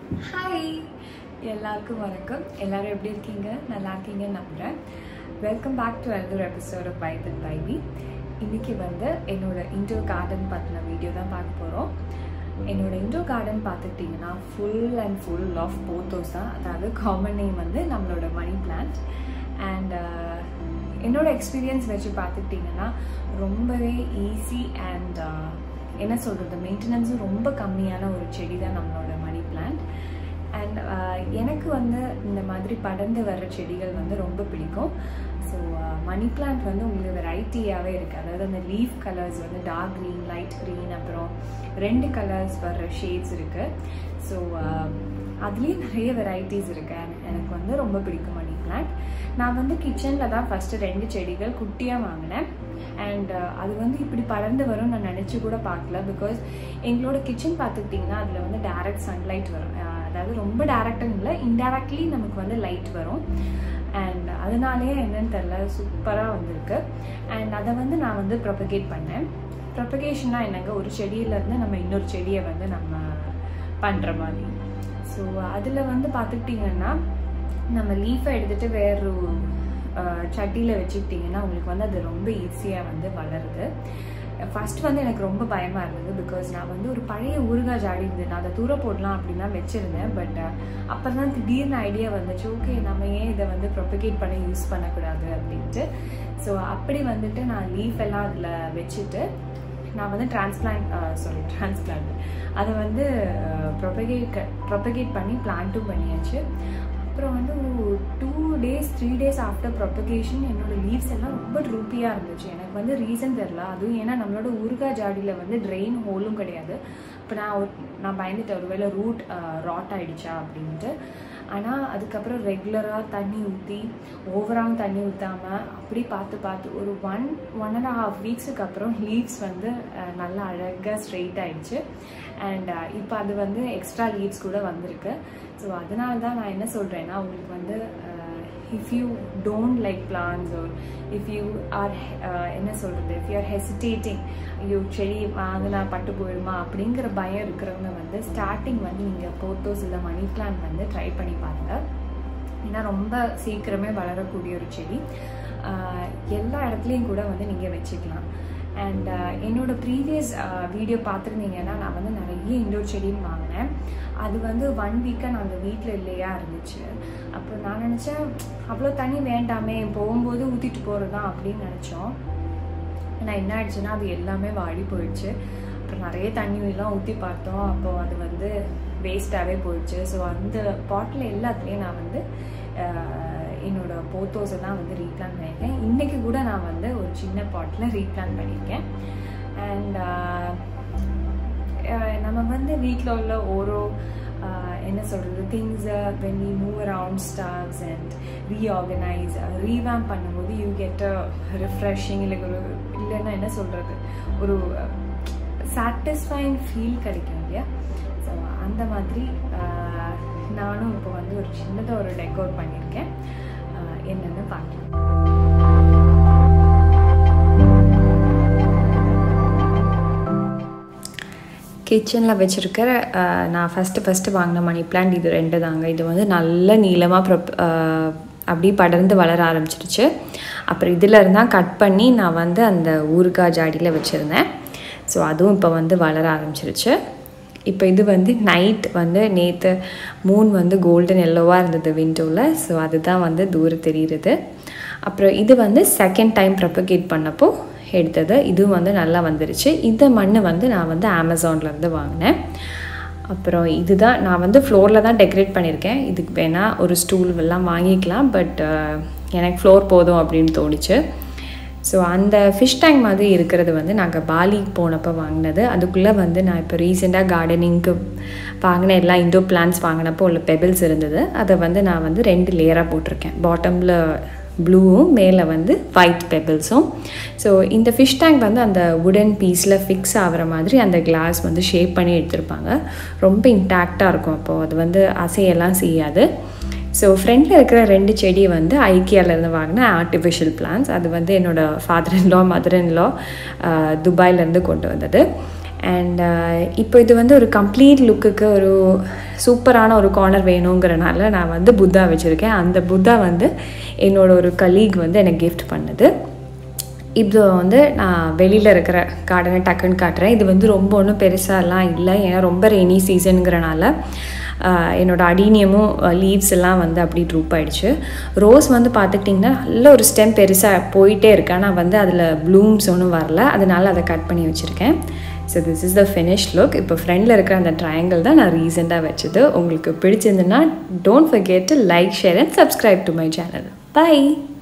hi எல்லாருக்கும் வணக்கம் எல்லாரும் எப்படி இருக்கீங்க நல்லா இருக்கீங்கன்னு நம்புகிறேன் welcome back to another episode of vibe and Vivi இன்னைக்கு வந்து என்னோட இன்டோர் கார்டன் பற்றின வீடியோ தான் பார்க்க போகிறோம் என்னோட இன்டோர் கார்டன் பார்த்துக்கிட்டிங்கன்னா full and full of pothos தான் அதாவது காமன் நேம் வந்து நம்மளோட மணி பிளான்ட் அண்ட் என்னோட எக்ஸ்பீரியன்ஸ் வச்சு பார்த்துக்கிட்டிங்கன்னா ரொம்பவே ஈஸி அண்ட் என்ன சொல்கிறது மெயின்டெனன்ஸும் ரொம்ப கம்மியான ஒரு செடி தான் நம்மளோட மணி பிளான்ட் அண்ட் எனக்கு வந்து இந்த மாதிரி படர்ந்து வர்ற செடிகள் வந்து ரொம்ப பிடிக்கும் ஸோ மணி பிளான்ட் வந்து உங்களுக்கு வெரைட்டியாகவே இருக்குது அதாவது அந்த லீஃப் கலர்ஸ் வந்து டார்க் க்ரீன் லைட் க்ரீன் அப்புறம் ரெண்டு கலர்ஸ் வர்ற ஷேட்ஸ் இருக்குது ஸோ அதுலேயும் நிறைய வெரைட்டிஸ் இருக்கு எனக்கு வந்து ரொம்ப பிடிக்கும் மணி பிளான்ட் நான் வந்து கிச்சனில் தான் ஃபஸ்ட்டு ரெண்டு செடிகள் குட்டியாக வாங்கினேன் அண்ட் அது வந்து இப்படி படர்ந்து வரும் நான் நினச்சி கூட பார்க்கல பிகாஸ் எங்களோட கிச்சன் பார்த்துக்கிட்டிங்கன்னா அதில் வந்து டேரக்ட் சன்லைட் வரும் அதாவது ரொம்ப டேரக்டாக இல்லை இன்டேரக்ட்லி நமக்கு வந்து லைட் வரும் அண்ட் அதனாலேயே என்னன்னு தெரில சூப்பராக வந்திருக்கு அண்ட் அதை வந்து நான் வந்து ப்ரொபகேட் பண்ணேன் ப்ரொபகேஷன்னா என்னங்க ஒரு செடியிலேருந்து நம்ம இன்னொரு செடியை வந்து நம்ம பண்ணுற மாதிரி ஸோ அதில் வந்து பார்த்துக்கிட்டிங்கன்னா நம்ம லீஃபை எடுத்துகிட்டு வேறு சட்டியில் வச்சுக்கிட்டிங்கன்னா உங்களுக்கு வந்து அது ரொம்ப ஈஸியாக வந்து வளருது ஃபஸ்ட் வந்து எனக்கு ரொம்ப பயமாக இருந்தது பிகாஸ் நான் வந்து ஒரு பழைய ஊறுகாய் ஜாடி இருந்தது நான் அதை தூர போடலாம் அப்படின்னு தான் வச்சுருந்தேன் பட் அப்போ தான் திடீர்னு ஐடியா வந்துச்சு ஓகே நம்ம ஏன் இதை வந்து ப்ரொபகேட் பண்ணி யூஸ் பண்ணக்கூடாது அப்படின்ட்டு ஸோ அப்படி வந்துட்டு நான் லீஃப் எல்லாம் அதில் வச்சுட்டு நான் வந்து டிரான்ஸ்பிளான்ட் சாரி டிரான்ஸ்பிளான்ட் அதை வந்து ப்ரொபகேட் ப்ரொபகேட் பண்ணி பிளான்ட்டும் பண்ணியாச்சு அப்புறம் வந்து two days three days after propagation என்னோட லீவ்ஸ் எல்லாம் ரொம்ப ட்ரூப்பியாக இருந்துச்சு எனக்கு வந்து ரீசன் தெரில அதுவும் ஏன்னா நம்மளோட ஊறுகா ஜாடியில் வந்து ட்ரெயின் ஹோலும் கிடையாது இப்போ நான் ஒரு நான் பயந்துட்டேன் ஒருவேளை ரூட் ராட் ஆகிடுச்சா அப்படின்ட்டு ஆனால் அதுக்கப்புறம் ரெகுலராக தண்ணி ஊற்றி ஓவராகவும் தண்ணி ஊற்றாமல் அப்படி பார்த்து பார்த்து ஒரு ஒன் ஒன் அண்ட் ஹாஃப் வீக்ஸுக்கு அப்புறம் லீவ்ஸ் வந்து நல்லா அழகாக ஸ்ட்ரெயிட் ஆயிடுச்சு அண்ட் இப்போ அது வந்து எக்ஸ்ட்ரா லீவ்ஸ் கூட வந்திருக்கு ஸோ அதனால தான் நான் என்ன சொல்கிறேன்னா உங்களுக்கு வந்து if you don't like plants or if you are என்ன சொல்கிறது இஃப் யூ ஆர் ஹெசிடேட்டிங் ஐயோ செடி வாங்கினா பட்டு போயிடுமா அப்படிங்கிற பயம் இருக்கிறவங்க வந்து ஸ்டார்டிங் வந்து நீங்கள் போத்தோஸ் இல்லை மணி பிளான்ட் வந்து ட்ரை பண்ணி பாருங்கள் ஏன்னா ரொம்ப சீக்கிரமே வளரக்கூடிய ஒரு செடி எல்லா இடத்துலையும் கூட வந்து நீங்கள் வச்சுக்கலாம் அண்ட் என்னோட ப்ரீவியஸ் வீடியோ பார்த்துருந்தீங்கன்னா நான் வந்து நிறைய இண்டோர் செடின்னு வாங்கினேன் அது வந்து ஒன் வீக்காக நாங்கள் வீட்டில் இல்லையா இருந்துச்சு அப்போ நான் நினச்சேன் அவ்வளோ தண்ணி வேண்டாமே போகும்போது ஊற்றிட்டு போகிறது தான் அப்படின்னு நினச்சோம் ஆனால் என்ன ஆயிடுச்சுன்னா அது எல்லாமே வாடி போயிடுச்சு அப்புறம் நிறைய தண்ணியெல்லாம் ஊற்றி பார்த்தோம் அப்போ அது வந்து வேஸ்ட்டாகவே போயிடுச்சு ஸோ அந்த பாட்டில் எல்லாத்துலேயும் நான் வந்து என்னோட போத்தோஸை தான் வந்து ரீப்ளான் பண்ணியிருக்கேன் இன்றைக்கி கூட நான் வந்து ஒரு சின்ன பாட்டில் ரீப்ளான் பண்ணியிருக்கேன் அண்ட் நம்ம வந்து வீட்டில் உள்ள ஒரு என்ன சொல்கிறது திங்ஸை when we move around stars and reorganise revamp பண்ணும்போது யூ கெட் அ ரிஃப்ரெஷிங் இல்லை ஒரு இல்லைன்னா என்ன சொல்கிறது ஒரு சாட்டிஸ்ஃபைங் ஃபீல் கிடைக்கும் இல்லையா ஸோ அந்த மாதிரி நானும் இப்போ வந்து ஒரு சின்னதாக ஒரு டெக்கோர் பண்ணியிருக்கேன் என்னென்னு பார்க்கலாம் கிச்சனில் வச்சுருக்கிற நான் ஃபஸ்ட்டு ஃபஸ்ட்டு வாங்கின மணி பிளான்ட் இது ரெண்டு தாங்க இது வந்து நல்ல நீளமாக ப்ரொப் அப்படி படர்ந்து வளர ஆரம்பிச்சிருச்சு அப்புறம் இதில் இருந்தால் கட் பண்ணி நான் வந்து அந்த ஊறுகாய் ஜாடியில் வச்சுருந்தேன் ஸோ அதுவும் இப்போ வந்து வளர ஆரம்பிச்சிருச்சு இப்போ இது வந்து நைட் வந்து நேற்று மூன் வந்து கோல்டன் எல்லோவாக இருந்தது விண்டோவில் ஸோ அதுதான் வந்து தூரம் தெரியுறது அப்புறம் இது வந்து செகண்ட் டைம் ப்ரொபகேட் பண்ணப்போ எடுத்தது இதுவும் வந்து நல்லா வந்துருச்சு இந்த மண் வந்து நான் வந்து அமேசான்லேருந்து வாங்கினேன் அப்புறம் இதுதான் நான் வந்து ஃப்ளோரில் தான் டெக்கரேட் பண்ணியிருக்கேன் இதுக்கு வேணால் ஒரு ஸ்டூல் எல்லாம் வாங்கிக்கலாம் பட் எனக்கு ஃப்ளோர் போதும் அப்படின்னு தோணுச்சு ஸோ அந்த ஃபிஷ் டேங்க் மாதிரி இருக்கிறது வந்து நாங்கள் பாலி போனப்போ வாங்கினது அதுக்குள்ளே வந்து நான் இப்போ ரீசெண்டாக கார்டனிங்க்கு வாங்கின எல்லா இண்டோர் பிளான்ஸ் வாங்கினப்போ உள்ள பெபிள்ஸ் இருந்தது அதை வந்து நான் வந்து ரெண்டு லேயராக போட்டிருக்கேன் பாட்டமில் ப்ளூவும் மேலே வந்து ஒயிட் பெபிள்ஸும் ஸோ இந்த ஃபிஷ் டேங்க் வந்து அந்த உடன் பீஸில் ஃபிக்ஸ் ஆகிற மாதிரி அந்த கிளாஸ் வந்து ஷேப் பண்ணி எடுத்திருப்பாங்க ரொம்ப இன்டாக்டாக இருக்கும் அப்போது அது வந்து அசையெல்லாம் செய்யாது ஸோ ஃப்ரண்டில் இருக்கிற ரெண்டு செடி வந்து ஐக்கியாவிலேருந்து வாங்கின ஆர்டிஃபிஷியல் பிளான்ஸ் அது வந்து என்னோடய ஃபாதர் இன்லா மதர் இன்லா துபாயிலேருந்து கொண்டு வந்தது அண்ட் இப்போ இது வந்து ஒரு கம்ப்ளீட் லுக்குக்கு ஒரு சூப்பரான ஒரு கார்னர் வேணுங்கிறனால நான் வந்து புத்தா வச்சுருக்கேன் அந்த புத்தா வந்து என்னோட ஒரு கலீக் வந்து எனக்கு கிஃப்ட் பண்ணுது இது வந்து நான் வெளியில் இருக்கிற கார்டனை டக்குன்னு காட்டுறேன் இது வந்து ரொம்ப ஒன்றும் பெருசாலாம் இல்லை ஏன்னா ரொம்ப ரெய்னி சீசனுங்கிறனால என்னோடய அடீனியமும் லீவ்ஸ் எல்லாம் வந்து அப்படி ட்ரூப் ஆகிடுச்சு ரோஸ் வந்து பார்த்துக்கிட்டிங்கன்னா நல்ல ஒரு ஸ்டெம் பெருசாக போயிட்டே இருக்கு ஆனால் வந்து அதில் ப்ளூம்ஸ் ஒன்றும் வரல அதனால் அதை கட் பண்ணி வச்சுருக்கேன் so this is the finish look இப்போ ஃப்ரெண்டில் இருக்கிற அந்த ட்ரையாங்கிள் தான் நான் ரீசெண்டாக வச்சது உங்களுக்கு பிடிச்சிருந்துன்னா don't forget to like share and subscribe to my channel by